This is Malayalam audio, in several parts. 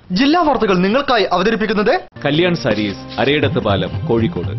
ജില്ലാ വാർത്തകൾ നിങ്ങൾക്കായി അവതരിപ്പിക്കുന്നത് കല്യാൺ സാരീസ് അരയിടത്ത് പാലം കോഴിക്കോട്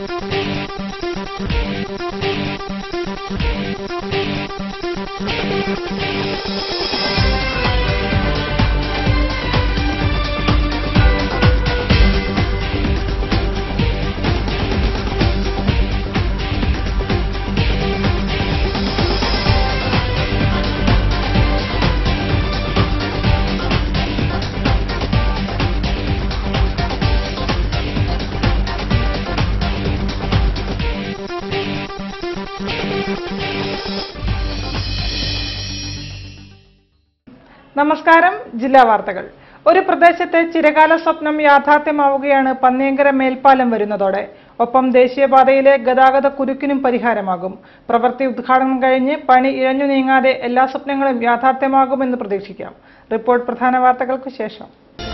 നമസ്കാരം ജില്ലാ വാർത്തകൾ ഒരു പ്രദേശത്തെ ചിരകാല സ്വപ്നം യാഥാർത്ഥ്യമാവുകയാണ് പന്നിയങ്കര മേൽപ്പാലം വരുന്നതോടെ ഒപ്പം ദേശീയപാതയിലെ ഗതാഗത കുരുക്കിനും പരിഹാരമാകും പ്രവൃത്തി ഉദ്ഘാടനം കഴിഞ്ഞ് പണി ഇഴഞ്ഞു നീങ്ങാതെ എല്ലാ സ്വപ്നങ്ങളും യാഥാർത്ഥ്യമാകുമെന്ന് പ്രതീക്ഷിക്കാം റിപ്പോർട്ട് പ്രധാന വാർത്തകൾക്ക് ശേഷം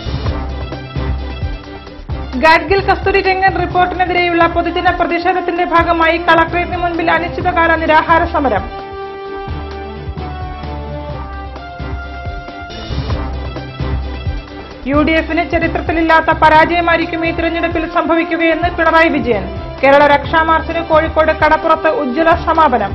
ഗാഡ്ഗിൽ കസ്തൂരി രംഗൻ റിപ്പോർട്ടിനെതിരെയുള്ള പൊതുജന പ്രതിഷേധത്തിന്റെ ഭാഗമായി കളക്ടറേറ്റിന് മുൻപിൽ അനിശ്ചിതകാല നിരാഹാര സമരം യു ഡി എഫിന് ചരിത്രത്തിലില്ലാത്ത പരാജയമായിരിക്കും ഈ തിരഞ്ഞെടുപ്പിൽ സംഭവിക്കുകയെന്ന് പിണറായി വിജയൻ കേരള രക്ഷാമാർച്ചിന് കോഴിക്കോട് കടപ്പുറത്ത് ഉജ്ജ്വല സമാപനം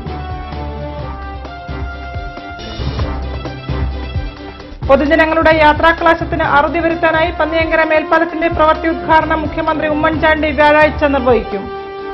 പൊതുജനങ്ങളുടെ യാത്രാക്ലാശത്തിന് അറുതി വരുത്താനായി പന്നിയങ്കര മേൽപ്പാലത്തിന്റെ പ്രവൃത്തി ഉദ്ഘാടനം മുഖ്യമന്ത്രി ഉമ്മൻചാണ്ടി വ്യാഴാഴ്ച നിർവഹിക്കും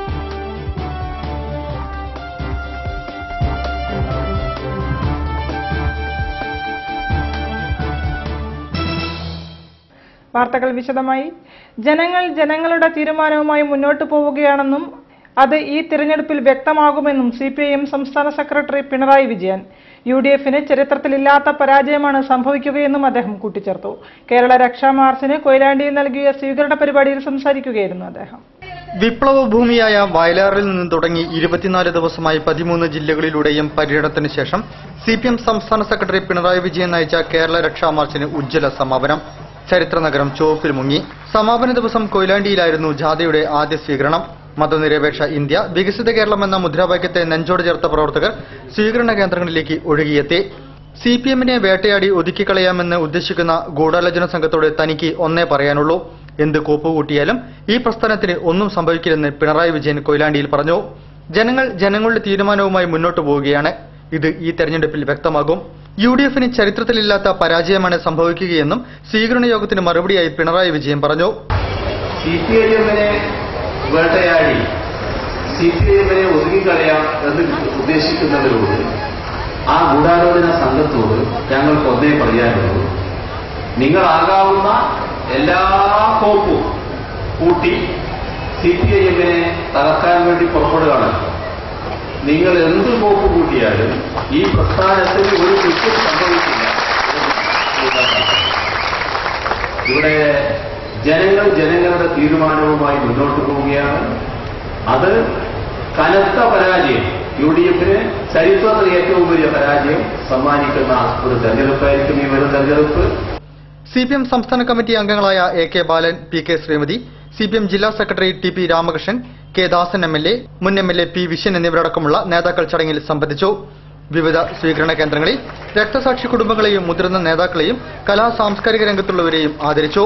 വാർത്തകൾ വിശദമായി ജനങ്ങൾ ജനങ്ങളുടെ തീരുമാനവുമായി മുന്നോട്ടു പോവുകയാണെന്നും അത് ഈ തിരഞ്ഞെടുപ്പിൽ വ്യക്തമാകുമെന്നും സി പി ഐ എം സംസ്ഥാന secretary Pinarayi Vijayan U D എഫിന് ചരിത്രത്തിലില്ലാത്ത പരാജയമാണ് സംഭവിക്കുകയെന്നും അദ്ദേഹം കൂട്ടിച്ചേർത്തു കേരള രക്ഷാ മാർച്ചിന് കൊയിലാണ്ടിയിൽ നൽകിയ സ്വീകരണ പരിപാടിയിൽ സംസാരിക്കുകയായിരുന്നു അദ്ദേഹം വിപ്ലവ ഭൂമിയായ വയലാറിൽ നിന്ന് തുടങ്ങി ഇരുപത്തിനാല് ദിവസമായി പതിമൂന്ന് ജില്ലകളിലൂടെയും പര്യടനത്തിന് ശേഷം സി പി എം സംസ്ഥാന സെക്രട്ടറി പിണറായി വിജയൻ നയിച്ച കേരള രക്ഷാ മാർച്ചിന് ഉജ്ജ്വല സമാപനം ചരിത്രനഗരം ചുവപ്പിൽ മുങ്ങി സമാപന ദിവസം കൊയിലാണ്ടിയിലായിരുന്നു ജാഥയുടെ ആദ്യ സ്വീകരണം മതനിരപേക്ഷ ഇന്ത്യ വികസിത കേരളം എന്ന മുദ്രാവാക്യത്തെ നെഞ്ചോട് ചേർത്ത പ്രവർത്തകർ സ്വീകരണ കേന്ദ്രങ്ങളിലേക്ക് ഒഴുകിയെത്തി സി പി എമ്മിനെ വേട്ടയാടി ഒതുക്കിക്കളയാമെന്ന് ഉദ്ദേശിക്കുന്ന ഗൂഢാലോചന സംഘത്തോട് തനിക്ക് ഒന്നേ പറയാനുള്ളൂ എന്ത് കോപ്പുകൂട്ടിയാലും ഈ പ്രസ്ഥാനത്തിന് ഒന്നും സംഭവിക്കില്ലെന്ന് പിണറായി വിജയൻ കൊയിലാണ്ടിയിൽ പറഞ്ഞു ജനങ്ങൾ ജനങ്ങളുടെ തീരുമാനവുമായി മുന്നോട്ടു പോവുകയാണ് ഇത് ഈ തെരഞ്ഞെടുപ്പിൽ വ്യക്തമാകും യു ഡി എഫിന് ചരിത്രത്തിലില്ലാത്ത പരാജയമാണ് സംഭവിക്കുകയെന്നും സ്വീകരണ യോഗത്തിന് മറുപടിയായി പിണറായി വിജയൻ പറഞ്ഞു സി പി ഐ എമ്മിനെ വേട്ടയാടി സി പി ഐ എമ്മിനെ ഒതുങ്ങിക്കളയാം എന്ന് ഉദ്ദേശിക്കുന്നവരോട് ആ ഗൂഢാലോചന സംഘത്തോട് ഞങ്ങൾക്ക് ഒന്നേ പറയാനുള്ളൂ നിങ്ങളാകാവുന്ന എല്ലാ കോപ്പും കൂട്ടി സി പി ഐ എമ്മിനെ തകർക്കാൻ വേണ്ടി പുറപ്പെടുകയാണ് നിങ്ങൾ എന്ത് കോപ്പ് കൂട്ടിയാലും ഈ പ്രസ്ഥാനത്തിന് ഒരു കുറ്റം സംഭവിക്കില്ല ഇവിടെ ജനങ്ങൾ ജനങ്ങളുടെ തീരുമാനവുമായി മുന്നോട്ട് പോവുകയാണ് അത് കനത്ത പരാജയം യു ഡി എഫിന് ചരിത്രത്തിൽ ഏറ്റവും വലിയ പരാജയം സമ്മാനിക്കുന്ന ഒരു തെരഞ്ഞെടുപ്പായിരിക്കും ഈ വരും തെരഞ്ഞെടുപ്പ് സി പി എം സംസ്ഥാന കമ്മിറ്റി അംഗങ്ങളായ A K Balan P K Sreemathi C P M ജില്ലാ secretary T P Ramakrishnan K Dasan M L A മുൻ M L A P Viswan എന്നിവരടക്കമുള്ള നേതാക്കൾ ചടങ്ങിൽ സംബന്ധിച്ചു വിവിധ സ്വീകരണ കേന്ദ്രങ്ങളിൽ രക്തസാക്ഷി കുടുംബങ്ങളെയും മുതിർന്ന നേതാക്കളെയും കലാ സാംസ്കാരിക രംഗത്തുള്ളവരെയും ആദരിച്ചു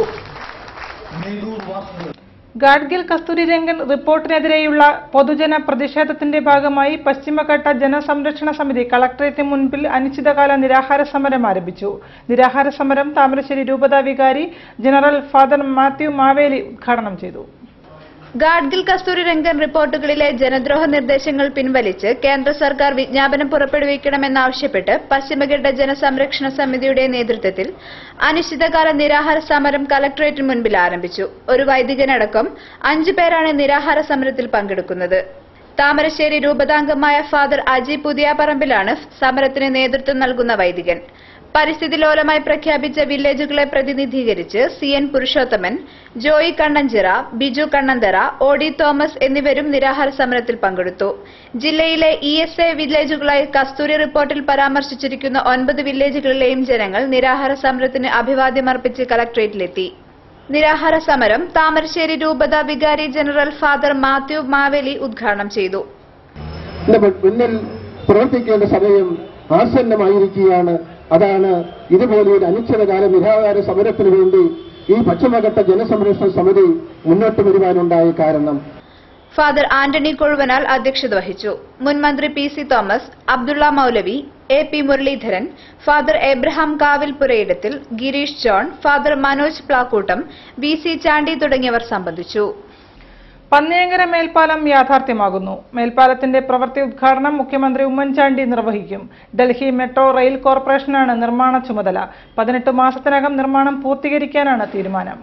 ഗാഡ്ഗിൽ കസ്തൂരി രംഗൻ റിപ്പോർട്ടിനെതിരെയുള്ള പൊതുജന പ്രതിഷേധത്തിന്റെ ഭാഗമായി പശ്ചിമഘട്ട ജനസംരക്ഷണ സമിതി കളക്ടറേറ്റിന് മുൻപിൽ അനിശ്ചിതകാല നിരാഹാര സമരം ആരംഭിച്ചു നിരാഹാര സമരം താമരശ്ശേരി രൂപതാ വികാരി ജനറൽ ഫാദർ മാത്യു മാവേലി ഉദ്ഘാടനം ചെയ്തു ഗാഡ്ഗിൽ കസ്തൂരി രംഗൻ റിപ്പോർട്ടുകളിലെ ജനദ്രോഹ നിർദ്ദേശങ്ങൾ പിൻവലിച്ച് കേന്ദ്ര സർക്കാർ വിജ്ഞാപനം പുറപ്പെടുവിക്കണമെന്നാവശ്യപ്പെട്ട് പശ്ചിമഘട്ട ജനസംരക്ഷണ സമിതിയുടെ നേതൃത്വത്തിൽ അനിശ്ചിതകാല നിരാഹാര സമരം കലക്ടറേറ്റിന് മുൻപിൽ ആരംഭിച്ചു ഒരു വൈദികനടക്കം അഞ്ചു പേരാണ് നിരാഹാര സമരത്തിൽ പങ്കെടുക്കുന്നത് താമരശ്ശേരി രൂപതാംഗമായ ഫാദർ അജി പുതിയാപറമ്പിലാണ് സമരത്തിന് നേതൃത്വം നൽകുന്ന വൈദികൻ പരിസ്ഥിതി ലോലമായി പ്രഖ്യാപിച്ച വില്ലേജുകളെ പ്രതിനിധീകരിച്ച് C N Purushothaman Joy Kannanchira Biju Kannanthara O D Thomas എന്നിവരും നിരാഹാര സമരത്തിൽ പങ്കെടുത്തു ജില്ലയിലെ ഇ എസ് എ വില്ലേജുകളായി കസ്തൂരി റിപ്പോർട്ടിൽ പരാമർശിച്ചിരിക്കുന്ന ഒൻപത് വില്ലേജുകളിലെയും ജനങ്ങൾ നിരാഹാര സമരത്തിന് അഭിവാദ്യമർപ്പിച്ച് കളക്ടറേറ്റിലെത്തി നിരാഹാര സമരം താമരശ്ശേരി രൂപത വികാരി ജനറൽ ഫാദർ മാത്യു മാവേലി ഉദ്ഘാടനം ചെയ്തു നമ്മൾ മുന്നിൽ പ്രവർത്തിക്കേണ്ട സമയം ആസന്നമായിരിക്കുകയാണ് അതാണ് ഇതുപോലെ ഒരു അനിശ്ചിതകാല നിരാഹാര സമരത്തിന് വേണ്ടി ഈ പശ്ചിമഘട്ട ജനസംരക്ഷണ സമിതി മുന്നോട്ട് വരുവാനുണ്ടായ കാരണം ഫാദർ ആന്റണി കൊഴുവനാൽ അധ്യക്ഷത വഹിച്ചു മുൻ മന്ത്രി P C Thomas Abdullah Moulavi A P Muraleedharan father Abraham Kavil Purayidathil Gireesh John father Manoj Plakoottam V C Chandy തുടങ്ങിയവർ സംബന്ധിച്ചു പന്നിയങ്കര മേൽപ്പാലം യാഥാർത്ഥ്യമാകുന്നു മേൽപ്പാലത്തിന്റെ പ്രവൃത്തി ഉദ്ഘാടനം മുഖ്യമന്ത്രി ഉമ്മൻചാണ്ടി നിർവഹിക്കും ഡൽഹി മെട്രോ റെയിൽ കോർപ്പറേഷനാണ് നിർമ്മാണ ചുമതല പതിനെട്ട് മാസത്തിനകം നിർമ്മാണം പൂർത്തീകരിക്കാനാണ് തീരുമാനം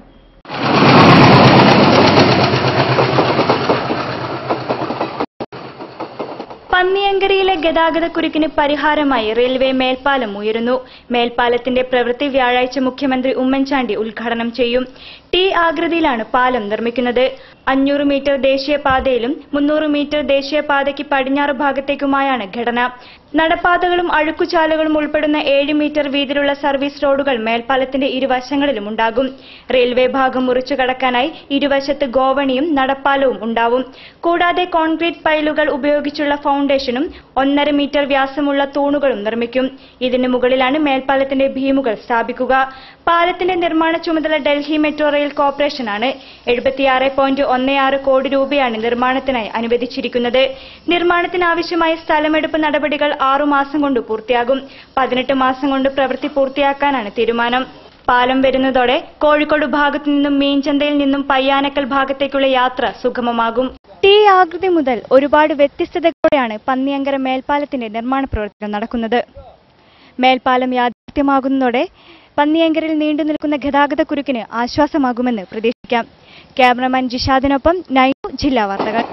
പന്നിയങ്കരയിലെ ഗതാഗതക്കുരുക്കിന് പരിഹാരമായി റെയിൽവേ മേൽപ്പാലം ഉയരുന്നു മേൽപ്പാലത്തിന്റെ പ്രവൃത്തി വ്യാഴാഴ്ച മുഖ്യമന്ത്രി ഉമ്മൻചാണ്ടി ഉദ്ഘാടനം ചെയ്യും ടി ആകൃതിയിലാണ് പാലം നിർമ്മിക്കുന്നത് അഞ്ഞൂറ് മീറ്റർ ദേശീയപാതയിലും മുന്നൂറ് മീറ്റർ ദേശീയപാതയ്ക്ക് പടിഞ്ഞാറ് ഭാഗത്തേക്കുമായാണ് ഘടന നടപ്പാതകളും അഴുക്കുചാലുകളും ഉൾപ്പെടുന്ന ഏഴ് മീറ്റർ വീതിയിലുള്ള സർവീസ് റോഡുകൾ മേൽപ്പാലത്തിന്റെ ഇരുവശങ്ങളിലും ഉണ്ടാകും റെയിൽവേ ഭാഗം മുറിച്ചു കടക്കാനായി ഇരുവശത്ത് ഗോവണിയും നടപ്പാലവും ഉണ്ടാവും കൂടാതെ കോൺക്രീറ്റ് പൈലുകൾ ഉപയോഗിച്ചുള്ള ഫൗണ്ടേഷനും ഒന്നര മീറ്റർ വ്യാസമുള്ള തൂണുകളും നിർമ്മിക്കും ഇതിനു മുകളിലാണ് മേൽപ്പാലത്തിന്റെ ഭീമുകൾ സ്ഥാപിക്കുക പാലത്തിന്റെ നിർമ്മാണ ചുമതല ഡൽഹി മെട്രോ റെയിൽ കോർപ്പറേഷനാണ് എഴുപത്തിയാറ് പോയിന്റ് ഒന്ന് ആറ് കോടി രൂപയാണ് നിർമ്മാണത്തിനായി അനുവദിച്ചിരിക്കുന്നത് നിർമ്മാണത്തിനാവശ്യമായ സ്ഥലമെടുപ്പ് നടപടികൾ ആറുമാസം കൊണ്ട് പൂർത്തിയാകും പതിനെട്ട് മാസം കൊണ്ട് പ്രവൃത്തി പൂർത്തിയാക്കാനാണ് തീരുമാനം പാലം വരുന്നതോടെ കോഴിക്കോട് ഭാഗത്തു നിന്നും മീൻചന്തയിൽ നിന്നും പയ്യാനക്കൽ ഭാഗത്തേക്കുള്ള യാത്ര സുഗമമാകും ടി ആകൃതി മുതൽ ഒരുപാട് വ്യത്യസ്തതകളോടെയാണ് പന്നിയങ്കര മേൽപ്പാലത്തിന്റെ നിർമ്മാണ പ്രവർത്തനം നടക്കുന്നത് മേൽപ്പാലം യാഥാർത്ഥ്യമാകുന്നതോടെ പന്നിയങ്കരിൽ നീണ്ടു നിൽക്കുന്ന ഗതാഗത കുരുക്കിന് ആശ്വാസമാകുമെന്ന് പ്രതീക്ഷിക്കാം ക്യാമറമാൻ ജിഷാദിനൊപ്പം നൈനു ജില്ലാ വാർത്തകൾ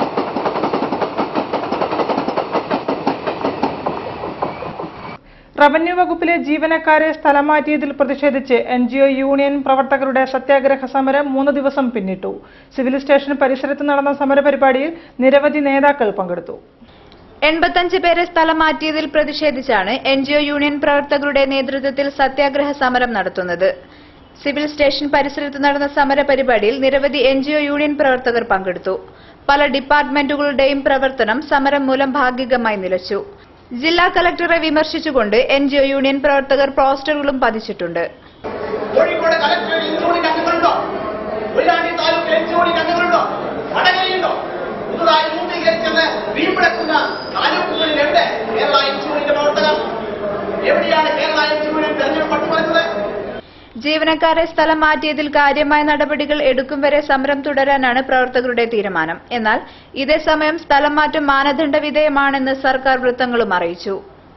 റവന്യൂ വകുപ്പിലെ ജീവനക്കാരെ സ്ഥലം മാറ്റിയതിൽ പ്രതിഷേധിച്ച് എൻ ജി ഒ യൂണിയൻ പ്രവർത്തകരുടെ സത്യാഗ്രഹ സമരം മൂന്ന് ദിവസം പിന്നിട്ടു സിവിൽ സ്റ്റേഷൻ പരിസരത്ത് നടന്ന സമരപരിപാടിയിൽ നിരവധി നേതാക്കൾ പങ്കെടുത്തു എൺപത്തഞ്ച് പേരെ സ്ഥലം മാറ്റിയതിൽ പ്രതിഷേധിച്ചാണ് എൻ ജി ഒ യൂണിയൻ പ്രവർത്തകരുടെ നേതൃത്വത്തിൽ സത്യാഗ്രഹ സമരം നടത്തുന്നത് സിവിൽ സ്റ്റേഷൻ പരിസരത്ത് നടന്ന സമര പരിപാടിയിൽ നിരവധി എൻ ജി ഒ യൂണിയൻ പ്രവർത്തകർ പങ്കെടുത്തു പല ഡിപ്പാർട്ട്മെന്റുകളുടെയും പ്രവർത്തനം സമരം മൂലം ഭാഗികമായി നിലച്ചു ജില്ലാ കലക്ടറെ വിമർശിച്ചുകൊണ്ട് എൻ ജി ഒ യൂണിയൻ പ്രവർത്തകർ പോസ്റ്ററുകളും പതിച്ചിട്ടുണ്ട് കോഴിക്കോട് കലക്ടറേറ്റ് ഇൻക്ലൂഡിംഗ് അംഗങ്ങളുണ്ടോ കൊയിലാണ്ടി താലൂക്കിൽ ഇൻക്ലൂഡിംഗ് അംഗങ്ങളുണ്ടോ വടകരയുണ്ടോ പുതുതായി രൂപീകരിച്ചെന്ന് വീമ്പിടക്കുന്ന താലൂക്കുകളിൽ എവിടെ കേരള ഇൻഷൂറിന്റെ പ്രവർത്തകർ എവിടെയാണ് കേരള ഇൻഷൂറിൻ തെരഞ്ഞെടുപ്പ് അട്ടിമറിച്ചത് ജീവനക്കാരെ സ്ഥലം മാറ്റിയതിൽ കാര്യമായ നടപടികൾ എടുക്കും വരെ സമരം തുടരാനാണ് പ്രവർത്തകരുടെ തീരുമാനം എന്നാൽ ഇതേസമയം സ്ഥലം മാറ്റം മാനദണ്ഡ വിധേയമാണെന്ന് സർക്കാർ വൃത്തങ്ങളും അറിയിച്ചു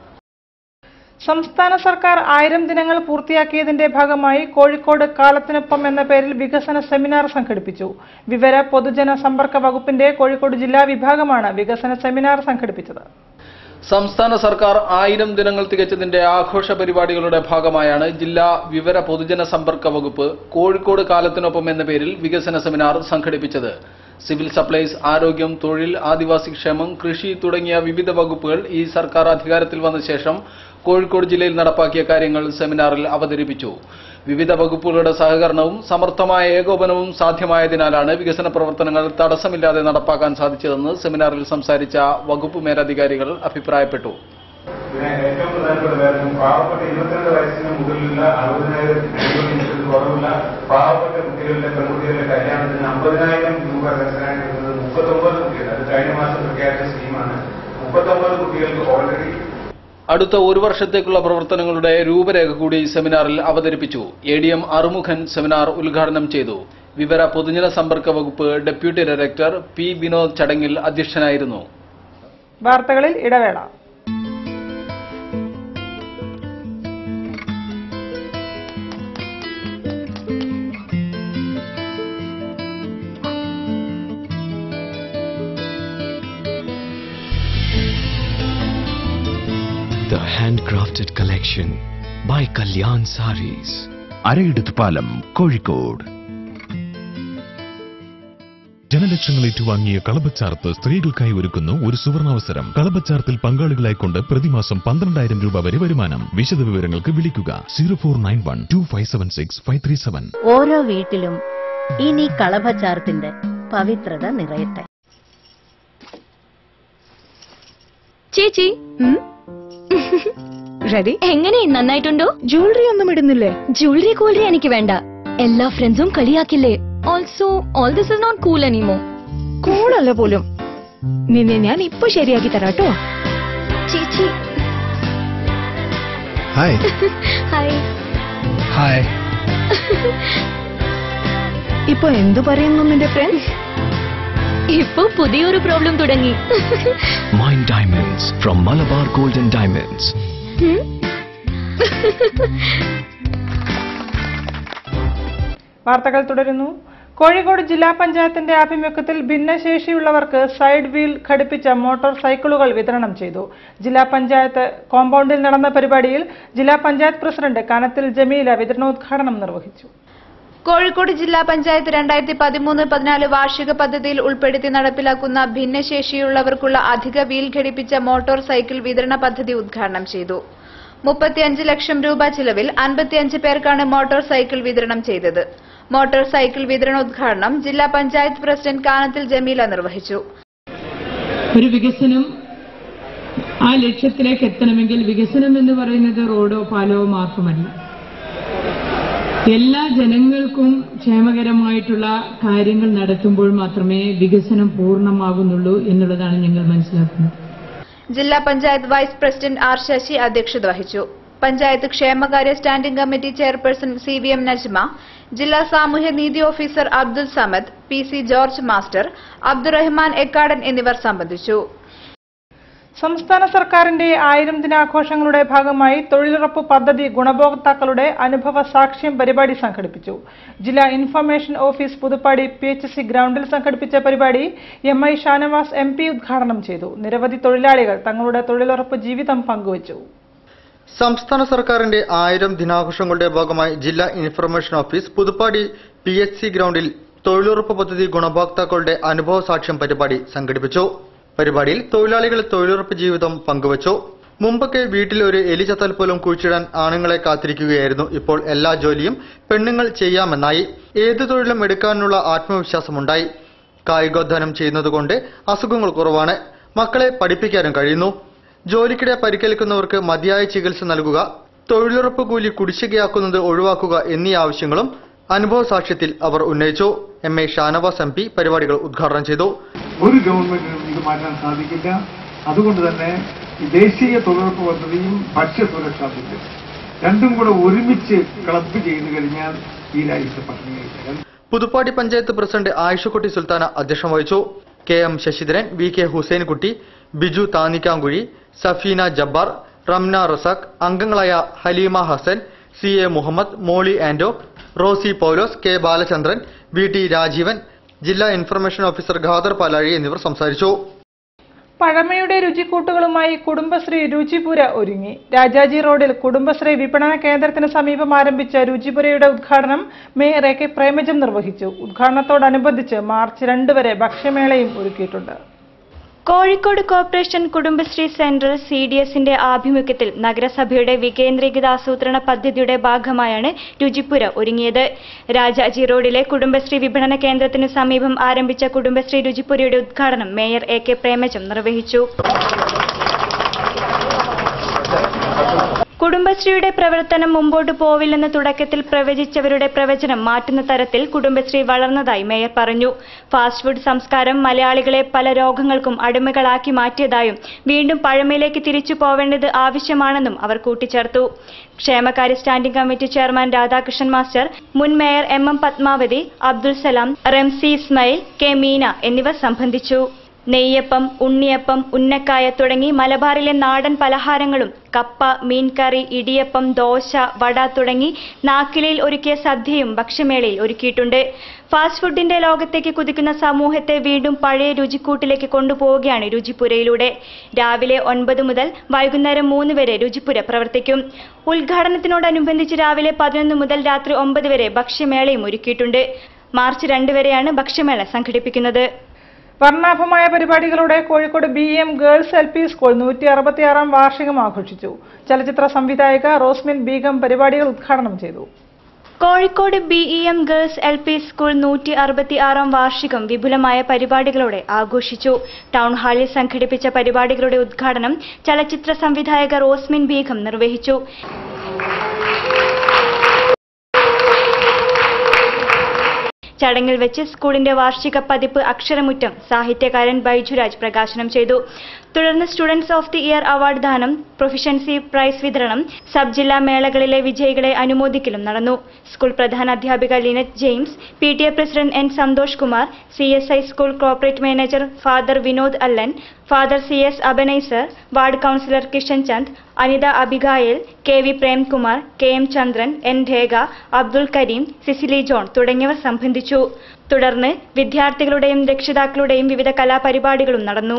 സംസ്ഥാന സർക്കാർ ആയിരം ദിനങ്ങൾ പൂർത്തിയാക്കിയതിന്റെ ഭാഗമായി കോഴിക്കോട് കാലത്തിനൊപ്പം എന്ന പേരിൽ വികസന സെമിനാർ സംഘടിപ്പിച്ചു വിവര പൊതുജന സമ്പർക്ക വകുപ്പിന്റെ കോഴിക്കോട് ജില്ലാ വിഭാഗമാണ് വികസന സെമിനാർ സംഘടിപ്പിച്ചത് സംസ്ഥാന സർക്കാർ ആയിരം ദിനങ്ങൾ തികച്ചതിന്റെ ആഘോഷ പരിപാടികളുടെ ഭാഗമായാണ് ജില്ലാ വിവര പൊതുജന സമ്പർക്ക വകുപ്പ് കോഴിക്കോട് കാലത്തിനൊപ്പം എന്ന പേരിൽ വികസന സെമിനാർ സംഘടിപ്പിച്ചത് സിവിൽ സപ്ലൈസ് ആരോഗ്യം തൊഴിൽ ആദിവാസി ക്ഷേമം കൃഷി തുടങ്ങിയ വിവിധ വകുപ്പുകൾ ഈ സർക്കാർ അധികാരത്തിൽ വന്ന ശേഷം കോഴിക്കോട് ജില്ലയിൽ നടപ്പാക്കിയ കാര്യങ്ങൾ സെമിനാറിൽ അവതരിപ്പിച്ചു വിവിധ വകുപ്പുകളുടെ സഹകരണവും സമർത്ഥമായ ഏകോപനവും സാധ്യമായതിനാലാണ് വികസന പ്രവർത്തനങ്ങൾ തടസ്സമില്ലാതെ നടപ്പാക്കാൻ സാധിച്ചതെന്ന് സെമിനാറിൽ സംസാരിച്ച വകുപ്പ് മേലധികാരികൾ അഭിപ്രായപ്പെട്ടു പിന്നെ ഏറ്റവും പ്രധാനപ്പെട്ട കാര്യം പാവപ്പെട്ട ഇരുപത്തിരണ്ട് വയസ്സിന് മുകളിലുള്ള അറുപതിനായിരം രൂപ കുറവുള്ള പാവപ്പെട്ട കുട്ടികളുടെ പെൺകുട്ടികളുടെ കല്യാണത്തിന് അമ്പതിനായിരം രൂപ ദർശനായിട്ട് കിട്ടുന്നത് മുപ്പത്തൊമ്പത് കുട്ടികൾ അത് കഴിഞ്ഞ മാസം പ്രഖ്യാപിച്ച സ്കീമാണ് മുപ്പത്തൊമ്പത് കുട്ടികൾക്ക് ഓൾറെഡി അടുത്ത ഒരു വർഷത്തേക്കുള്ള പ്രവർത്തനങ്ങളുടെ രൂപരേഖ കൂടി സെമിനാറിൽ അവതരിപ്പിച്ചു A D M Arumughan seminar ഉദ്ഘാടനം ചെയ്തു വിവര പൊതുജന സമ്പർക്ക വകുപ്പ് ഡെപ്യൂട്ടി ഡയറക്ടർ പി വിനോദ് ചടങ്ങിൽ അധ്യക്ഷനായിരുന്നു വാർത്തകളിൽ ഇടവേള The handcrafted collection by Kalyan Saris. Arayidathu Palam Kozhikode ജനലക്ഷങ്ങൾ ഏറ്റുവാങ്ങിയ കളപച്ചാർത്ത് സ്ത്രീകൾക്കായി ഒരുക്കുന്നു ഒരു സുവർണാവസരം കളപച്ചാർത്തിൽ പങ്കാളികളായിക്കൊണ്ട് പ്രതിമാസം പന്ത്രണ്ടായിരം രൂപ വരെ വരുമാനം വിശദ വിവരങ്ങൾക്ക് വിളിക്കുക zero four nine one two five seven six five three seven ഓരോ വീട്ടിലും ഇനി കളഭച്ചാർത്തിന്റെ പവിത്രത നിറയട്ടെ ചേച്ചി റെഡി എങ്ങനെ നന്നായിട്ടുണ്ടോ ജ്വല്ലറി ഒന്നും ഇടുന്നില്ലേ ജ്വല്ലറി കൂടി എനിക്ക് വേണ്ട എല്ലാ ഫ്രണ്ട്സും കളിയാക്കില്ലേ also all this is not cool എനിമോ കൂളല്ല പോലും നിന്നെ ഞാൻ ഇപ്പൊ ശരിയാക്കി തരാട്ടോ ചേച്ചി ഹായ് ഹായ് ഹായ് ഇപ്പൊ എന്തു പറയുന്നു നിന്റെ ഫ്രണ്ട്സ് ഇപ്പൊ പുതിയൊരു പ്രോബ്ലം തുടങ്ങി Mind Diamonds from Malabar Golden Diamonds. വാർത്തകൾ തുടരുന്നു കോഴിക്കോട് ജില്ലാ പഞ്ചായത്തിന്റെ ആഭിമുഖ്യത്തിൽ ഭിന്നശേഷിയുള്ളവർക്ക് സൈഡ് വീൽ ഘടിപ്പിച്ച മോട്ടോർ സൈക്കിളുകൾ വിതരണം ചെയ്തു ജില്ലാ പഞ്ചായത്ത് കോമ്പൗണ്ടിൽ നടന്ന പരിപാടിയിൽ ജില്ലാ പഞ്ചായത്ത് പ്രസിഡന്റ് കനത്തിൽ ജമീല വിതരണോദ്ഘാടനം നിർവഹിച്ചു കോഴിക്കോട് ജില്ലാ പഞ്ചായത്ത് രണ്ടായിരത്തി പതിമൂന്ന് പതിനാല് വാർഷിക പദ്ധതിയിൽ ഉൾപ്പെടുത്തി നടപ്പിലാക്കുന്ന ഭിന്നശേഷിയുള്ളവർക്കുള്ള അധിക വീൽ ഘടിപ്പിച്ച മോട്ടോർ സൈക്കിൾ വിതരണ പദ്ധതി ഉദ്ഘാടനം ചെയ്തു മുപ്പത്തിയഞ്ച് ലക്ഷം രൂപ ചിലവിൽ അൻപത്തിയഞ്ച് പേർക്കാണ് മോട്ടോർ സൈക്കിൾ വിതരണം ചെയ്തത് മോട്ടോർ സൈക്കിൾ വിതരണോദ്ഘാടനം ജില്ലാ പഞ്ചായത്ത് പ്രസിഡന്റ് കാനത്തിൽ ജമീല നിർവഹിച്ചു ഒരു വികസനം ആ ലക്ഷ്യത്തിലേക്ക് എത്തണമെങ്കിൽ വികസനം എന്ന് പറയുന്നത് റോഡോ പാലോ മാത്രമല്ല എല്ലാ ജനങ്ങൾക്കും ക്ഷേമകരമായിട്ടുള്ള കാര്യങ്ങൾ നടത്തുമ്പോൾ മാത്രമേ വികസനം പൂർണ്ണമാകുന്നുള്ളൂ എന്നുള്ളതാണ് ഞങ്ങൾ മനസ്സിലാക്കുന്നത് ജില്ലാ panchayat vice president R Sasi അധ്യക്ഷത വഹിച്ചു പഞ്ചായത്ത് ക്ഷേമകാര്യ standing committee chairperson C V M Najma ജില്ലാ സാമൂഹ്യനീതി officer Abdul Samad P C George master Abdurahman Ekkadan എന്നിവർ സംബന്ധിച്ചു സംസ്ഥാന സർക്കാരിന്റെ ആയിരം ദിനാഘോഷങ്ങളുടെ ഭാഗമായി തൊഴിലുറപ്പ് പദ്ധതി ഗുണഭോക്താക്കളുടെ അനുഭവ സാക്ഷ്യം പരിപാടി സംഘടിപ്പിച്ചു ജില്ലാ information office Puthuppadi P H C ഗ്രൗണ്ടിൽ സംഘടിപ്പിച്ച പരിപാടി M I Shanavas M P ഉദ്ഘാടനം ചെയ്തു നിരവധി തൊഴിലാളികൾ തങ്ങളുടെ തൊഴിലുറപ്പ് ജീവിതം പങ്കുവച്ചു സംസ്ഥാന സർക്കാരിന്റെ ആയിരം ദിനാഘോഷങ്ങളുടെ ഭാഗമായി ജില്ലാ information office Puthuppadi P H C ഗ്രൗണ്ടിൽ തൊഴിലുറപ്പ് പദ്ധതി ഗുണഭോക്താക്കളുടെ അനുഭവ സാക്ഷ്യം പരിപാടി സംഘടിപ്പിച്ചു പരിപാടിയിൽ തൊഴിലാളികൾ തൊഴിലുറപ്പ് ജീവിതം പങ്കുവച്ചു മുമ്പൊക്കെ വീട്ടിൽ ഒരു എലി ചത്താൽ പോലും കുഴിച്ചിടാൻ ആണുങ്ങളെ കാത്തിരിക്കുകയായിരുന്നു ഇപ്പോൾ എല്ലാ ജോലിയും പെണ്ണുങ്ങൾ ചെയ്യാമെന്നായി ഏത് തൊഴിലും എടുക്കാനുള്ള ആത്മവിശ്വാസമുണ്ടായി കായികോദ്ധാനം ചെയ്യുന്നതുകൊണ്ട് അസുഖങ്ങൾ കുറവാണ് മക്കളെ പഠിപ്പിക്കാനും കഴിയുന്നു ജോലിക്കിടെ പരിക്കേൽക്കുന്നവർക്ക് മതിയായ ചികിത്സ നൽകുക തൊഴിലുറപ്പ് കൂലി കുടിശ്ശികയാക്കുന്നത് ഒഴിവാക്കുക എന്നീ ആവശ്യങ്ങളും അനുഭവ സാക്ഷ്യത്തിൽ അവർ ഉന്നയിച്ചു M A Shanavas M P പരിപാടികൾ ഉദ്ഘാടനം ചെയ്തു ഒരു ഗവൺമെന്റിനും ഇത് മാറ്റാൻ സാധിക്കില്ല അതുകൊണ്ട് തന്നെ ഈ ദേശീയ തൊഴിലുറപ്പ് പദ്ധതിയും ഭക്ഷ്യ സുരക്ഷാ ബില്ലും രണ്ടും കൂടെ ഒരുമിച്ച് ക്ലബ് ചെയ്തു കഴിഞ്ഞാൽ ഈ രാജ്യത്തെ പട്ടിണിയായി പുതുപ്പാടി പഞ്ചായത്ത് പ്രസിഡന്റ് ആയിഷക്കുട്ടി സുൽത്താന അധ്യക്ഷം വഹിച്ചു K M Sasidharan V K Hussainkutty Biju Thanikkankuzhi Safeena Jabbar Ramna Razak അംഗങ്ങളായ Haleema Hassan C A Muhammad Molly Ando Rosy Paulose K Balachandran V T Rajeevan ജില്ലാ ഇൻഫർമേഷൻ ഓഫീസർ ഖാദർ പാലാഴി എന്നിവർ സംസാരിച്ചു പഴമയുടെ രുചിക്കൂട്ടുകളുമായി കുടുംബശ്രീ രുചിപുര ഒരുങ്ങി രാജാജി റോഡിൽ കുടുംബശ്രീ വിപണന കേന്ദ്രത്തിന് സമീപം ആരംഭിച്ച രുചിപുരയുടെ ഉദ്ഘാടനം മേയർ എ കെ പ്രേമജം നിർവഹിച്ചു ഉദ്ഘാടനത്തോടനുബന്ധിച്ച് മാർച്ച് രണ്ട് വരെ ഭക്ഷ്യമേളയും ഒരുക്കിയിട്ടുണ്ട് Kozhikode corporation Kudumbashree central C D എസിന്റെ ആഭിമുഖ്യത്തിൽ നഗരസഭയുടെ വികേന്ദ്രീകൃത ആസൂത്രണ പദ്ധതിയുടെ ഭാഗമായാണ് രുചിപ്പുര ഒരുങ്ങിയത് രാജാജി റോഡിലെ കുടുംബശ്രീ വിപണന കേന്ദ്രത്തിനു സമീപം ആരംഭിച്ച കുടുംബശ്രീ രുചിപ്പുരയുടെ ഉദ്ഘാടനം മേയർ എ കെ പ്രേമജം നിർവഹിച്ചു കുടുംബശ്രീയുടെ പ്രവർത്തനം മുമ്പോട്ട് പോവില്ലെന്ന് തുടക്കത്തിൽ പ്രവചിച്ചവരുടെ പ്രവചനം മാറ്റുന്ന തരത്തിൽ കുടുംബശ്രീ വളർന്നതായി മേയർ പറഞ്ഞു ഫാസ്റ്റ് ഫുഡ് സംസ്കാരം മലയാളികളെ പല രോഗങ്ങൾക്കും അടിമകളാക്കി മാറ്റിയതായും വീണ്ടും പഴമയിലേക്ക് തിരിച്ചു പോവേണ്ടത് ആവശ്യമാണെന്നും അവർ കൂട്ടിച്ചേർത്തു ക്ഷേമകാര്യ standing committee chairman Radhakrishnan master മുൻ mayor M M Padmavathi Abdul Salam Ramsi Ismail K Meena എന്നിവർ സംബന്ധിച്ചു നെയ്യപ്പം ഉണ്ണിയപ്പം ഉന്നക്കായ തുടങ്ങി മലബാറിലെ നാടൻ പലഹാരങ്ങളും കപ്പ മീൻകറി ഇടിയപ്പം ദോശ വട തുടങ്ങി നാക്കിലയിൽ ഒരുക്കിയ സദ്യയും ഭക്ഷ്യമേളയിൽ ഒരുക്കിയിട്ടുണ്ട് ഫാസ്റ്റ് ഫുഡിന്റെ ലോകത്തേക്ക് കുതിക്കുന്ന സമൂഹത്തെ വീണ്ടും പഴയ രുചിക്കൂട്ടിലേക്ക് കൊണ്ടുപോവുകയാണ് രുചിപ്പുരയിലൂടെ രാവിലെ ഒൻപത് മുതൽ വൈകുന്നേരം മൂന്ന് വരെ രുചിപ്പുര പ്രവർത്തിക്കും ഉദ്ഘാടനത്തിനോടനുബന്ധിച്ച് രാവിലെ പതിനൊന്ന് മുതൽ രാത്രി ഒമ്പത് വരെ ഭക്ഷ്യമേളയും ഒരുക്കിയിട്ടുണ്ട് മാർച്ച് രണ്ട് വരെയാണ് ഭക്ഷ്യമേള സംഘടിപ്പിക്കുന്നത് വർണ്ണാഭമായ പരിപാടികളോടെ Kozhikode B M girls L P school നൂറ്റി അറുപത്തിയാറാം വാർഷികം ആഘോഷിച്ചു ചലച്ചിത്ര സംവിധായക റോസ്മിൻ ബീഗം പരിപാടികൾ ഉദ്ഘാടനം ചെയ്തു Kozhikode B E M girls L P school നൂറ്റി അറുപത്തി ആറാം വാർഷികം വിപുലമായ പരിപാടികളോടെ ആഘോഷിച്ചു ടൗൺ ഹാളിൽ സംഘടിപ്പിച്ച പരിപാടികളുടെ ഉദ്ഘാടനം ചലച്ചിത്ര സംവിധായക റോസ്മിൻ ബീഗം നിർവഹിച്ചു ചടങ്ങിൽ വെച്ച് സ്കൂളിന്റെ വാർഷിക പതിപ്പ് അക്ഷരമുറ്റം സാഹിത്യകാരൻ ബൈജുരാജ് പ്രകാശനം ചെയ്തു തുടർന്ന് students of the year award ദാനം പ്രൊഫിഷ്യൻസി പ്രൈസ് വിതരണം സബ് ജില്ലാ മേളകളിലെ വിജയികളെ അനുമോദിക്കലും നടന്നു സ്കൂൾ പ്രധാന അധ്യാപിക Lynette James P T A president N Santhosh Kumar C S I school corporate manager father Vinod Allen father C S Ebenezer ward councillor Kishan Chand Anitha Abigail K V Premkumar K M Chandran N Rekha Abdul Kareem Cecily John തുടങ്ങിയവർ സംബന്ധിച്ചു തുടർന്ന് വിദ്യാർത്ഥികളുടെയും രക്ഷിതാക്കളുടെയും വിവിധ കലാപരിപാടികളും നടന്നു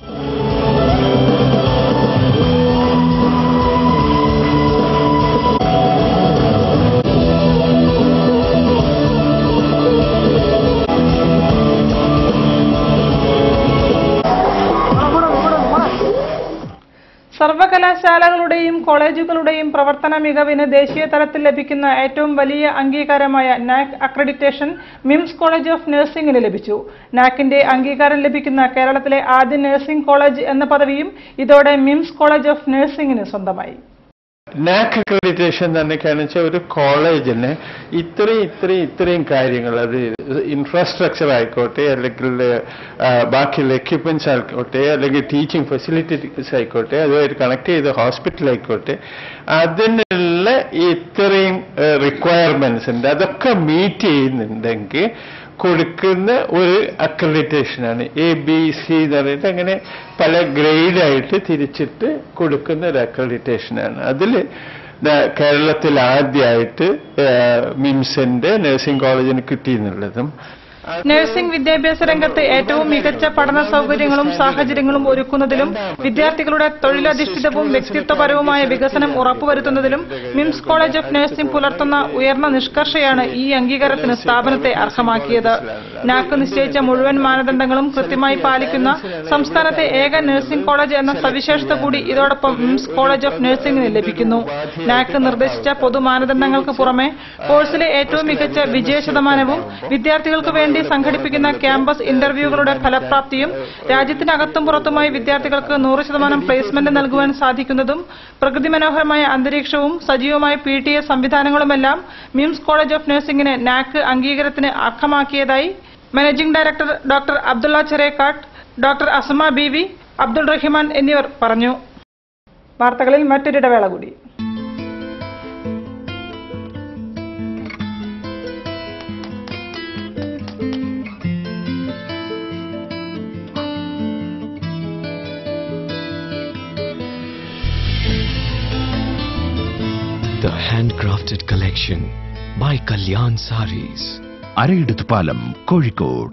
സർവകലാശാലകളുടെയും കോളേജുകളുടെയും പ്രവർത്തന മികവിന് ദേശീയ തലത്തിൽ ലഭിക്കുന്ന ഏറ്റവും വലിയ അംഗീകാരമായ NAAC accreditation MIMS college of നഴ്സിംഗിന് ലഭിച്ചു നാക്കിന്റെ അംഗീകാരം ലഭിക്കുന്ന കേരളത്തിലെ ആദ്യ നഴ്സിംഗ് കോളേജ് എന്ന പദവിയും ഇതോടെ മിംസ് കോളേജ് ഓഫ് നഴ്സിംഗിന് സ്വന്തമായി നാക് അക്രഡിറ്റേഷൻ തന്നെ കാണിച്ച ഒരു കോളേജിന് ഇത്രയും ഇത്രയും ഇത്രയും കാര്യങ്ങൾ അത് ഇൻഫ്രാസ്ട്രക്ചർ ആയിക്കോട്ടെ അല്ലെങ്കിൽ ആ, ബാക്കിയുള്ള എക്യുപ്മെന്റ്സ് ആയിക്കോട്ടെ അല്ലെങ്കിൽ ടീച്ചിങ് ഫെസിലിറ്റീസ് ആയിക്കോട്ടെ അതുമായിട്ട് കണക്ട് ചെയ്ത ഹോസ്പിറ്റൽ ആയിക്കോട്ടെ അതിനുള്ള ഇത്രയും റിക്വയർമെന്റ്സ് ഉണ്ട് അതൊക്കെ മീറ്റ് ചെയ്യുന്നുണ്ടെങ്കിൽ കൊടുക്കുന്ന ഒരു അക്രഡിറ്റേഷനാണ് എ ബി സി എന്ന് പറഞ്ഞിട്ട് അങ്ങനെ പല ഗ്രേഡായിട്ട് തിരിച്ചിട്ട് കൊടുക്കുന്ന ഒരു അക്രഡിറ്റേഷനാണ് അതിൽ കേരളത്തിൽ ആദ്യമായിട്ട് മിംസിന്റെ നഴ്സിംഗ് കോളേജിന് കിട്ടിയെന്നുള്ളതും നഴ്സിംഗ് വിദ്യാഭ്യാസ രംഗത്ത് ഏറ്റവും മികച്ച പഠന സൗകര്യങ്ങളും സാഹചര്യങ്ങളും ഒരുക്കുന്നതിലും വിദ്യാർത്ഥികളുടെ തൊഴിലധിഷ്ഠിതവും വ്യക്തിത്വപരവുമായ വികസനം ഉറപ്പുവരുത്തുന്നതിലും മിംസ് കോളേജ് ഓഫ് നഴ്സിംഗ് പുലർത്തുന്ന ഉയർന്ന നിഷ്കർഷയാണ് ഈ അംഗീകാരത്തിന് സ്ഥാപനത്തെ അർഹമാക്കിയത് നാക്ക് നിശ്ചയിച്ച മുഴുവൻ മാനദണ്ഡങ്ങളും കൃത്യമായി പാലിക്കുന്ന സംസ്ഥാനത്തെ ഏക നഴ്സിംഗ് കോളേജ് എന്ന സവിശേഷത കൂടി ഇതോടൊപ്പം മിംസ് കോളേജ് ഓഫ് നഴ്സിംഗിന് ലഭിക്കുന്നു നാക്ക് നിർദ്ദേശിച്ച പൊതു മാനദണ്ഡങ്ങൾക്ക് പുറമെ കോഴ്സിലെ ഏറ്റവും മികച്ച വിജയ ശതമാനവും വിദ്യാർത്ഥികൾക്ക് വേണ്ടി സംഘടിപ്പിക്കുന്ന ക്യാമ്പസ് ഇന്റർവ്യൂകളുടെ ഫലപ്രാപ്തിയും രാജ്യത്തിനകത്തും പുറത്തുമായി വിദ്യാർത്ഥികൾക്ക് നൂറ് ശതമാനം പ്ലേസ്മെന്റ് നൽകുവാൻ സാധിക്കുന്നതും പ്രകൃതി മനോഹരമായ അന്തരീക്ഷവും സജീവമായ പി ടി എ സംവിധാനങ്ങളുമെല്ലാം മിംസ് കോളേജ് ഓഫ് നഴ്സിംഗിനെ നാക്ക് അംഗീകാരത്തിന് അർഹമാക്കിയതായി managing director doctor Abdullah Cherekkat doctor Asama B V Abdul Rahiman എന്നിവർ പറഞ്ഞു വാർത്തകളിൽ മറ്റൊരിടവേള കൂടി The handcrafted collection by Kalyan Saris. Arayidathu Palam Kozhikode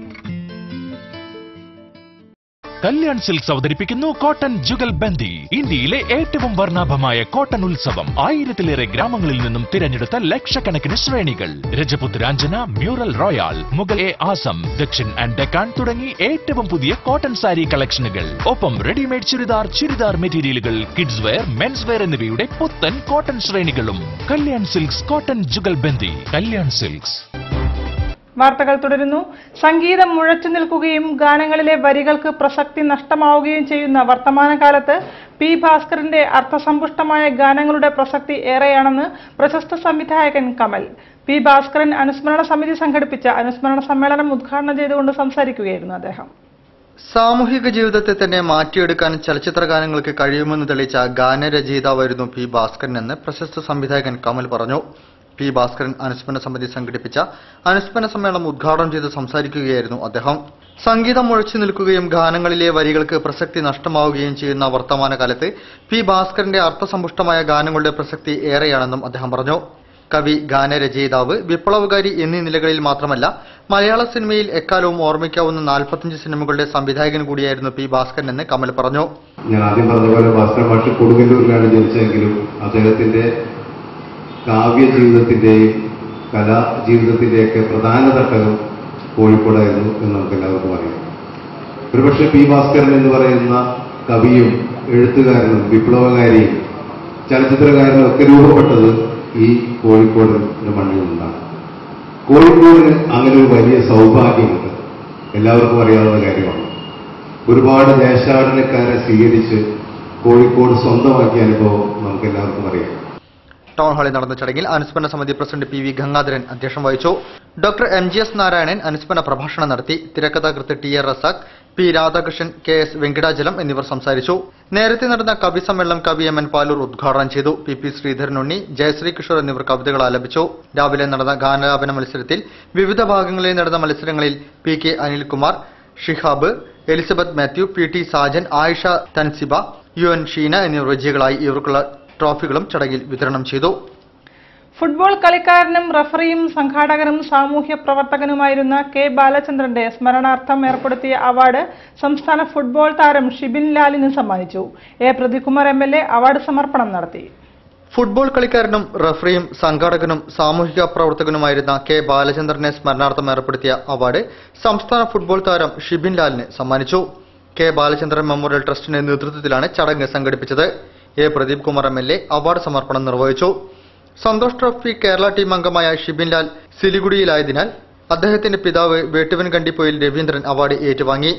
Kalyan silks അവതരിപ്പിക്കുന്നു കോട്ടൺ ജുഗൽ ബന്ദി ഇന്ത്യയിലെ ഏറ്റവും വർണ്ണാഭമായ കോട്ടൺ ഉത്സവം ആയിരത്തിലേറെ ഗ്രാമങ്ങളിൽ നിന്നും തിരഞ്ഞെടുത്ത ലക്ഷക്കണക്കിന് ശ്രേണികൾ Rajaputranjana mural royal Mughal e Azam Dakshin and Deccan തുടങ്ങി ഏറ്റവും പുതിയ കോട്ടൺ സാരി കളക്ഷനുകൾ ഒപ്പം റെഡിമെയ്ഡ് ചുരിദാർ ചുരിദാർ മെറ്റീരിയലുകൾ കിഡ്സ് വെയർ മെൻസ് വെയർ എന്നിവയുടെ പുത്തൻ കോട്ടൺ ശ്രേണികളും Kalyan silks cotton Jugal Bandi Kalyan silks വാർത്തകൾ തുടരുന്നു സംഗീതം മുഴച്ചു നിൽക്കുകയും ഗാനങ്ങളിലെ വരികൾക്ക് പ്രസക്തി നഷ്ടമാവുകയും ചെയ്യുന്ന വർത്തമാനകാലത്ത് പി ഭാസ്കറിന്റെ അർത്ഥസമ്പുഷ്ടമായ ഗാനങ്ങളുടെ പ്രസക്തി ഏറെയാണെന്ന് പ്രശസ്ത സംവിധായകൻ കമൽ പി ഭാസ്കരൻ അനുസ്മരണ സമിതി സംഘടിപ്പിച്ച അനുസ്മരണ സമ്മേളനം ഉദ്ഘാടനം ചെയ്തുകൊണ്ട് സംസാരിക്കുകയായിരുന്നു അദ്ദേഹം സാമൂഹിക ജീവിതത്തെ തന്നെ മാറ്റിയെടുക്കാൻ ചലച്ചിത്ര ഗാനങ്ങൾക്ക് കഴിയുമെന്ന് തെളിയിച്ച ഗാനരചയിതാവായിരുന്നു പി ഭാസ്കരൻ എന്ന് പ്രശസ്ത സംവിധായകൻ കമൽ പറഞ്ഞു പി ഭാസ്കരൻ അനുസ്മരണ സമിതി സംഘടിപ്പിച്ച അനുസ്മരണ സമ്മേളനം ഉദ്ഘാടനം ചെയ്ത് സംസാരിക്കുകയായിരുന്നു അദ്ദേഹം സംഗീതം മുഴച്ചു നിൽക്കുകയും ഗാനങ്ങളിലെ വരികൾക്ക് പ്രസക്തി നഷ്ടമാവുകയും ചെയ്യുന്ന വർത്തമാനകാലത്ത് പി ഭാസ്കരന്റെ അർത്ഥസമ്പുഷ്ടമായ ഗാനങ്ങളുടെ പ്രസക്തി ഏറെയാണെന്നും അദ്ദേഹം പറഞ്ഞു കവി ഗാനരചയിതാവ് വിപ്ലവകാരി എന്നീ നിലകളിൽ മാത്രമല്ല മലയാള സിനിമയിൽ എക്കാലവും ഓർമ്മിക്കാവുന്ന നാൽപ്പത്തഞ്ച് സിനിമകളുടെ സംവിധായകൻ കൂടിയായിരുന്നു പി ഭാസ്കരൻ എന്ന് കമൽ പറഞ്ഞു ഞാൻ ആദ്യം പറഞ്ഞ പോലെ ഭാസ്കര മാഷ് കൊടുങ്ങല്ലൂരിലാണ് ജനിച്ചതെങ്കിലും അദ്ദേഹത്തിന്റെ കാവ്യ ജീവിതത്തിന്റെയും കലാ ജീവിതത്തിന്റെയൊക്കെ പ്രധാന തട്ടകം കോഴിക്കോടായിരുന്നു എന്ന് നമുക്ക് എല്ലാവർക്കും അറിയാം ഒരുപക്ഷെ പി ഭാസ്കരൻ എന്ന് പറയുന്ന കവിയും എഴുത്തുകാരനും വിപ്ലവകാരിയും ചലച്ചിത്രകാരനും ഒക്കെ രൂപപ്പെട്ടത് ഈ കോഴിക്കോടിന്റെ മണ്ണിൽ നിന്നാണ് കോഴിക്കോടിന് അങ്ങനെ ഒരു വലിയ സൗഭാഗ്യമുണ്ട് എല്ലാവർക്കും അറിയാവുന്ന കാര്യമാണ് ഒരുപാട് ദേശാടനക്കാരെ സ്വീകരിച്ച് കോഴിക്കോട് സ്വന്തമാക്കിയ അനുഭവം നമുക്ക് എല്ലാവർക്കും അറിയാം ടൗൺ ഹാളിൽ നടന്ന ചടങ്ങിൽ അനുസ്മരണ സമിതി പ്രസിഡന്റ് പി വി ഗംഗാധരൻ അധ്യക്ഷം വഹിച്ചു doctor M G S Narayanan അനുസ്മരണ പ്രഭാഷണം നടത്തി തിരക്കഥാകൃത്ത് T A Razak P Radhakrishnan K S Venkitachalam എന്നിവർ സംസാരിച്ചു നേരത്തെ നടന്ന കവി സമ്മേളനം കവി എം എൻ പാലൂർ ഉദ്ഘാടനം ചെയ്തു പി പി ശ്രീധരൻ ഉണ്ണി ജയശ്രീ കിഷോർ എന്നിവർ കവിതകൾ ആലപിച്ചു രാവിലെ നടന്ന ഗാനലാപന മത്സരത്തിൽ വിവിധ ഭാഗങ്ങളിൽ നടന്ന മത്സരങ്ങളിൽ P K Anilkumar Shihab Elizabeth Mathew P T Sajan Ayisha Thansiba U N Sheena എന്നിവർ വിജയികളായി ഇവർക്കുള്ള ട്രോഫികളും ചടങ്ങിൽ വിതരണം ചെയ്തു ഫുട്ബോൾ കളിക്കാരനും റഫറിയും സംഘാടകനും സാമൂഹ്യ പ്രവർത്തകനുമായിരുന്ന കെ ബാലചന്ദ്രന്റെ സ്മരണാർത്ഥം ഏർപ്പെടുത്തിയ അവാർഡ് സംസ്ഥാന ഫുട്ബോൾ താരം ഷിബിൻ ലാലിന് സമ്മാനിച്ചു A Pradeepkumar M L A award സമർപ്പണം നടത്തി ഫുട്ബോൾ കളിക്കാരനും റഫറിയും സംഘാടകനും സാമൂഹിക പ്രവർത്തകനുമായിരുന്ന കെ ബാലചന്ദ്രനെ സ്മരണാർത്ഥം ഏർപ്പെടുത്തിയ അവാർഡ് സംസ്ഥാന ഫുട്ബോൾ താരം ഷിബിൻ ലാലിന് സമ്മാനിച്ചു കെ ബാലചന്ദ്രൻ മെമ്മോറിയൽ ട്രസ്റ്റിന്റെ നേതൃത്വത്തിലാണ് ചടങ്ങ് സംഘടിപ്പിച്ചത് A Pradeep Kumar M L A award സമർപ്പണം നിർവഹിച്ചു സന്തോഷ് ട്രോഫി കേരള ടീം അംഗമായ ഷിബിൻ ലാൽ സിലിഗുഡിയിലായതിനാൽ അദ്ദേഹത്തിന്റെ പിതാവ് വേട്ടുവൻ കണ്ടിപ്പോയിൽ രവീന്ദ്രൻ അവാർഡ് ഏറ്റുവാങ്ങി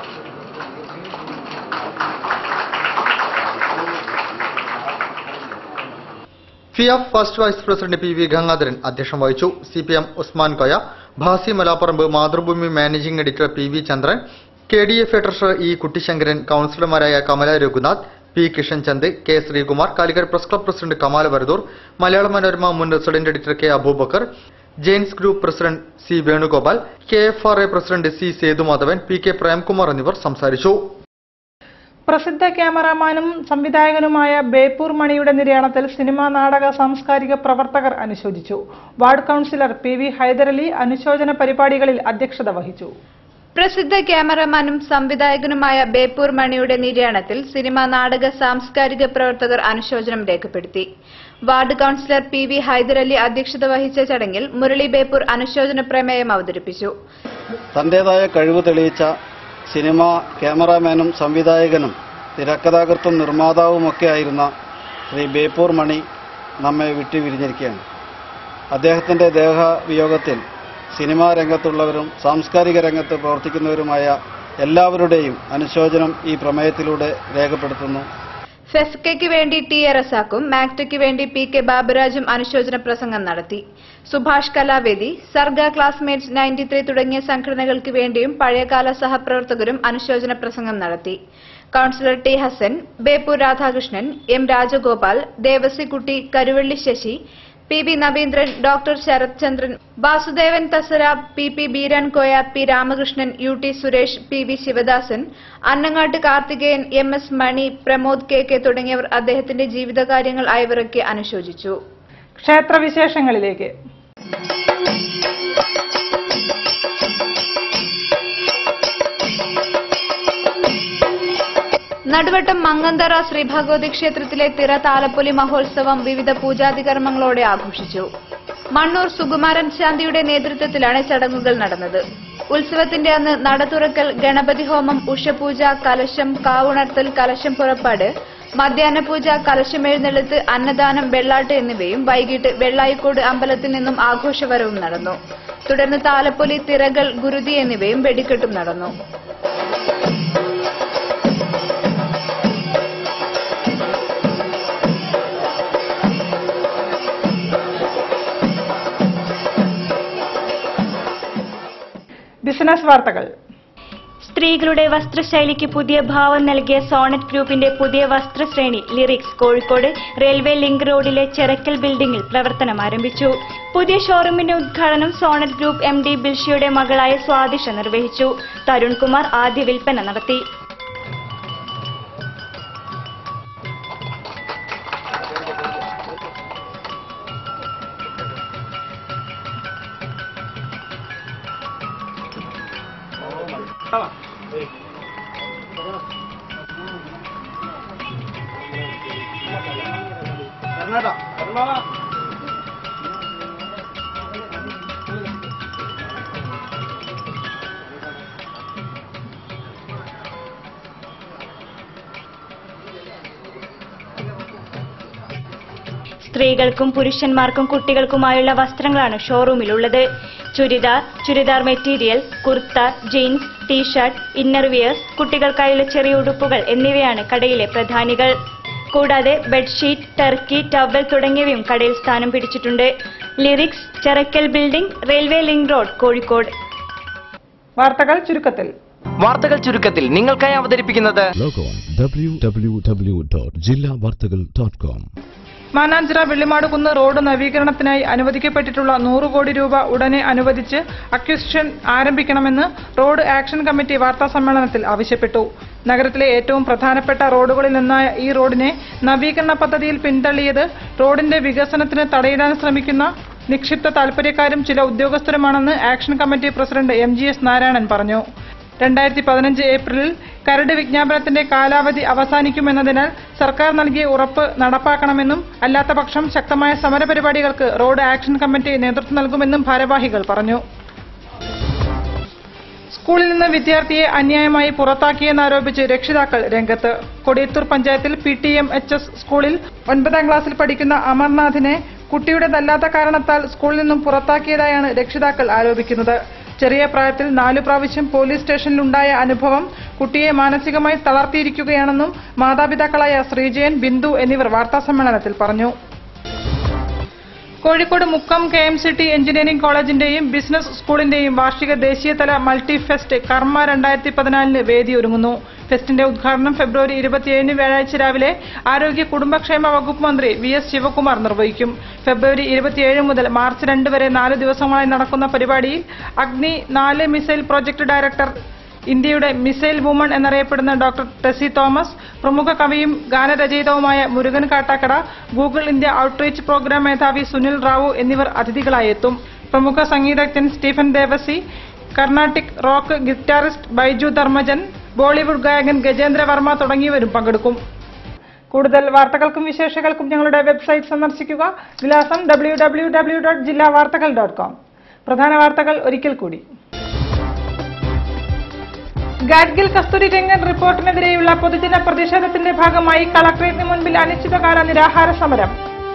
FIAF first vice president P V Gangadharan അധ്യക്ഷം വഹിച്ചു C P M Usman Koya Bhasi Malaparamba Mathrubhumi managing editor P V Chandran K D F treasurer E Kuttisankaran കൌൺസിലർമാരായ Kamala Raghunath P Kishan Chand K Sreekumar Calicut press club president Kamal Varadoor Malayala Manorama മുൻ resident editor K Aboobacker Jains group president C Venugopal K F R A president C Sethumadhavan P K Premkumar എന്നിവർ സംസാരിച്ചു പ്രസിദ്ധ ക്യാമറാമാനും സംവിധായകനുമായ ബേപ്പൂർ മണിയുടെ നിര്യാണത്തിൽ സിനിമാ നാടക സാംസ്കാരിക പ്രവർത്തകർ അനുശോചിച്ചു ward councillor P V Hyderali അനുശോചന പരിപാടികളിൽ അധ്യക്ഷത വഹിച്ചു പ്രസിദ്ധ ക്യാമറമാനും സംവിധായകനുമായ ബേപ്പൂർ മണിയുടെ നിര്യാണത്തിൽ സിനിമാ നാടക സാംസ്കാരിക പ്രവർത്തകർ അനുശോചനം രേഖപ്പെടുത്തി ward councillor P V Hyderali അധ്യക്ഷത വഹിച്ച ചടങ്ങിൽ മുരളി ബേപ്പൂർ അനുശോചന പ്രമേയം അവതരിപ്പിച്ചു തന്റേതായ കഴിവ് തെളിയിച്ച സിനിമ ക്യാമറാമാനും സംവിധായകനും തിരക്കഥാകൃത്തും നിർമ്മാതാവുമൊക്കെ ആയിരുന്ന ശ്രീ ബേപ്പൂർ മണി നമ്മെ വിട്ടുപിരിഞ്ഞിരിക്കുകയാണ് അദ്ദേഹത്തിന്റെ ദേഹവിയോഗത്തിൽ സിനിമാ രംഗത്തുള്ളവരും സാംസ്കാരിക രംഗത്ത് പ്രവർത്തിക്കുന്നവരുമായ എല്ലാവരുടെയും അനുശോചനം ഈ പ്രമേയത്തിലൂടെ രേഖപ്പെടുത്തുന്നു ഫെഫ്കയ്ക്ക് വേണ്ടി ടി എ റസാക്കും മാക്ടയ്ക്ക് വേണ്ടി പി കെ ബാബുരാജും അനുശോചന പ്രസംഗം നടത്തി Subhash Kalavedi Sarga classmates ninety three തുടങ്ങിയ സംഘടനകൾക്ക് വേണ്ടിയും പഴയകാല സഹപ്രവർത്തകരും അനുശോചന പ്രസംഗം നടത്തി councillor T Hassan Beypore Radhakrishnan M Rajagopal Devassikutty Karuvalli Sasi P B Naveendran doctor Sarath Chandran Vasudevan Thasara P P Beeran Koya P Ramakrishnan U T Suresh P V Sivadasan Annangatt Karthikeyan M S Mani Pramod K K തുടങ്ങിയവർ അദ്ദേഹത്തിന്റെ ജീവിതകാര്യങ്ങൾ അയവിറക്കി അനുശോചിച്ചു ക്ഷേത്രവിശേഷങ്ങളിലേക്ക് നടുവട്ടം മങ്ങന്തറ ശ്രീ ഭഗവതി ക്ഷേത്രത്തിലെ തിറ താലപ്പൊലി മഹോത്സവം വിവിധ പൂജാതി കർമ്മങ്ങളോടെ ആഘോഷിച്ചു മണ്ണൂർ സുകുമാരൻ ശാന്തിയുടെ നേതൃത്വത്തിലാണ് ചടങ്ങുകൾ നടന്നത് ഉത്സവത്തിന്റെ അന്ന് നട തുറക്കൽ ഗണപതി ഹോമം ഉഷപൂജ കലശം കാവുണർത്തൽ കലശം പുറപ്പാട് മധ്യാഹ്ന പൂജ കലശമെഴുന്നള്ളത്ത് അന്നദാനം വെള്ളാട്ട് എന്നിവയും വൈകിട്ട് വെള്ളായിക്കോട് അമ്പലത്തിൽ നിന്നും ആഘോഷവരവും നടന്നു തുടർന്ന് താലപ്പൊലി തിറകൾ ഗുരുതി എന്നിവയും വെടിക്കെട്ടും നടന്നു ബിസിനസ് വാർത്തകൾ സ്ത്രീകളുടെ വസ്ത്രശൈലിക്ക് പുതിയ ഭാവം നൽകിയ സോണറ്റ് ഗ്രൂപ്പിന്റെ പുതിയ വസ്ത്രശ്രേണി ലിറിക്സ് കോഴിക്കോട് റെയിൽവേ ലിങ്ക് റോഡിലെ ചെറക്കൽ ബിൽഡിംഗിൽ പ്രവർത്തനം ആരംഭിച്ചു പുതിയ ഷോറൂമിന്റെ ഉദ്ഘാടനം സോണറ്റ് ഗ്രൂപ്പ് എം ഡി ബിൽഷിയുടെ മകളായ സ്വാദിഷ നിർവഹിച്ചു തരുൺകുമാർ ആദ്യ വിൽപ്പന നടത്തി സ്ത്രീകൾക്കും പുരുഷന്മാർക്കും കുട്ടികൾക്കുമായുള്ള വസ്ത്രങ്ങളാണ് ഷോറൂമിലുള്ളത് churidar churidar material kurta jeans T shirt inner wears കുട്ടികൾക്കായുള്ള ചെറിയ ഉടുപ്പുകൾ എന്നിവയാണ് കടയിലെ പ്രധാനികൾ കൂടാതെ ബെഡ്ഷീറ്റ് ടർക്കി ടവൽ തുടങ്ങിയവയും കടയിൽ സ്ഥാനം പിടിച്ചിട്ടുണ്ട് lyrics Cherakkal building railway link road Kozhikode വാർത്തകൾ ചുരുക്കത്തിൽ വാർത്തകൾ ചുരുക്കത്തിൽ നിങ്ങൾക്കായി അവതരിപ്പിക്കുന്നത് logon W W W dot ജില്ലാ വാർത്തകൾ dot com Mananchira Vellimadukunnu road നവീകരണത്തിനായി അനുവദിക്കപ്പെട്ടിട്ടുള്ള നൂറ് കോടി രൂപ ഉടനെ അനുവദിച്ച് അക്വിസിഷൻ ആരംഭിക്കണമെന്ന് റോഡ് ആക്ഷൻ കമ്മിറ്റി വാർത്താ സമ്മേളനത്തിൽ ആവശ്യപ്പെട്ടു നഗരത്തിലെ ഏറ്റവും പ്രധാനപ്പെട്ട റോഡുകളിൽ നിന്നായ ഈ റോഡിനെ നവീകരണ പദ്ധതിയിൽ പിന്തള്ളിയത് റോഡിന്റെ വികസനത്തിന് തടയിടാൻ ശ്രമിക്കുന്ന നിക്ഷിപ്ത താൽപര്യക്കാരും ചില ഉദ്യോഗസ്ഥരുമാണെന്ന് action committee president M G S Narayanan പറഞ്ഞു രണ്ടായിരത്തി പതിനഞ്ച് ഏപ്രിലിൽ കരട് വിജ്ഞാപനത്തിന്റെ കാലാവധി അവസാനിക്കുമെന്നതിനാൽ സർക്കാർ നൽകിയ ഉറപ്പ് നടപ്പാക്കണമെന്നും അല്ലാത്തപക്ഷം ശക്തമായ സമരപരിപാടികൾക്ക് റോഡ് ആക്ഷൻ കമ്മിറ്റി നേതൃത്വം നൽകുമെന്നും ഭാരവാഹികൾ പറഞ്ഞു സ്കൂളിൽ നിന്ന് വിദ്യാർത്ഥിയെ അന്യായമായി പുറത്താക്കിയെന്നാരോപിച്ച് രക്ഷിതാക്കൾ രംഗത്ത് കൊടിയത്തൂർ പഞ്ചായത്തിൽ P T M H S സ്കൂളിൽ ഒൻപതാം ക്ലാസ്സിൽ പഠിക്കുന്ന അമർനാഥിനെ കുട്ടിയുടേതല്ലാത്ത കാരണത്താൽ സ്കൂളിൽ നിന്നും പുറത്താക്കിയതായാണ് രക്ഷിതാക്കൾ ആരോപിക്കുന്നത് ചെറിയ പ്രായത്തിൽ നാലു പ്രാവശ്യം പോലീസ് സ്റ്റേഷനിലുണ്ടായ അനുഭവം കുട്ടിയെ മാനസികമായി തളർത്തിയിരിക്കുകയാണെന്നും മാതാപിതാക്കളായ ശ്രീജയൻ ബിന്ദു എന്നിവർ വാർത്താസമ്മേളനത്തിൽ പറഞ്ഞു Kozhikode Mukkam K M C T engineering കോളേജിന്റെയും ബിസിനസ് സ്കൂളിന്റെയും വാർഷിക ദേശീയതല മൾട്ടി ഫെസ്റ്റ് കർമ്മ രണ്ടായിരത്തി പതിനാലിന് വേദിയൊരുങ്ങുന്നു ഫെസ്റ്റിന്റെ ഉദ്ഘാടനം ഫെബ്രുവരി ഇരുപത്തിയേഴിന് വ്യാഴാഴ്ച രാവിലെ ആരോഗ്യ കുടുംബക്ഷേമ വകുപ്പ് മന്ത്രി വി എസ് ശിവകുമാർ നിർവഹിക്കും ഫെബ്രുവരി ഇരുപത്തിയേഴ് മുതൽ മാർച്ച് രണ്ട് വരെ നാല് ദിവസങ്ങളായി നടക്കുന്ന പരിപാടിയിൽ അഗ്നി നാല് മിസൈൽ പ്രോജക്ട് ഡയറക്ടർ ഇന്ത്യയുടെ മിസൈൽ വുമൺ എന്നറിയപ്പെടുന്ന ഡോക്ടർ ടെസി തോമസ് പ്രമുഖ കവിയും ഗാനരചയിതാവുമായ Murukan Kattakkada Google India outreach program മേധാവി സുനിൽ റാവു എന്നിവർ അതിഥികളായി എത്തും പ്രമുഖ സംഗീതജ്ഞൻ സ്റ്റീഫൻ ദേവസി കർണാട്ടിക് റോക്ക് ഗിറ്റാറിസ്റ്റ് ബൈജു ധർമ്മജൻ ബോളിവുഡ് ഗായകൻ ഗജേന്ദ്ര വർമ്മ തുടങ്ങിയവരും പങ്കെടുക്കും കൂടുതൽ വാർത്തകൾക്കും വിശേഷങ്ങൾക്കും ഞങ്ങളുടെ വെബ്സൈറ്റ് സന്ദർശിക്കുക വിലാസം ഡബ്ല്യൂ ഡബ്ല്യൂ ഡബ്ല്യൂ ഡോട്ട് ജില്ലാ വാർത്തകൾ ഡോട്ട് കോം പ്രധാന വാർത്തകൾ ഒരിക്കൽ കൂടി ഗാഡ്ഗിൽ കസ്തൂരി രംഗൻ റിപ്പോർട്ടിനെതിരെയുള്ള പൊതുജന പ്രതിഷേധത്തിന്റെ ഭാഗമായി കളക്ടറേറ്റിന് മുൻപിൽ അനിശ്ചിതകാല നിരാഹാര സമരം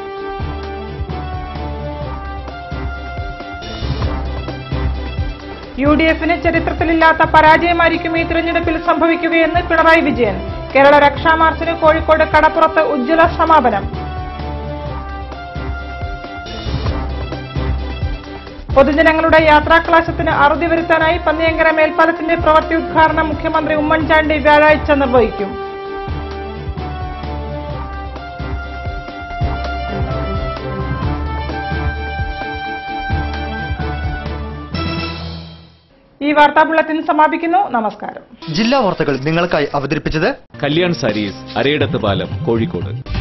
യു ഡി എഫിന് ചരിത്രത്തിലില്ലാത്ത പരാജയമായിരിക്കും ഈ തിരഞ്ഞെടുപ്പിൽ സംഭവിക്കുകയെന്ന് പിണറായി വിജയൻ കേരള രക്ഷാമാർച്ചിന് കോഴിക്കോട് കടപ്പുറത്ത് ഉജ്ജ്വല സമാപനം പൊതുജനങ്ങളുടെ യാത്രാക്ലാശത്തിന് അറുതി വരുത്താനായി പന്നിയങ്കര മേൽപ്പാലത്തിന്റെ പ്രവൃത്തി ഉദ്ഘാടനം മുഖ്യമന്ത്രി ഉമ്മൻചാണ്ടി വ്യാഴാഴ്ച നിർവഹിക്കും ഈ വാർത്താ ബുള്ളറ്റിൻ സമാപിക്കുന്നു നമസ്കാരം ജില്ലാ വാർത്തകൾ നിങ്ങൾക്കായി അവതരിപ്പിച്ചത് കല്യാൺ സാരീസ് അരയിടത്ത് പാലം കോഴിക്കോട്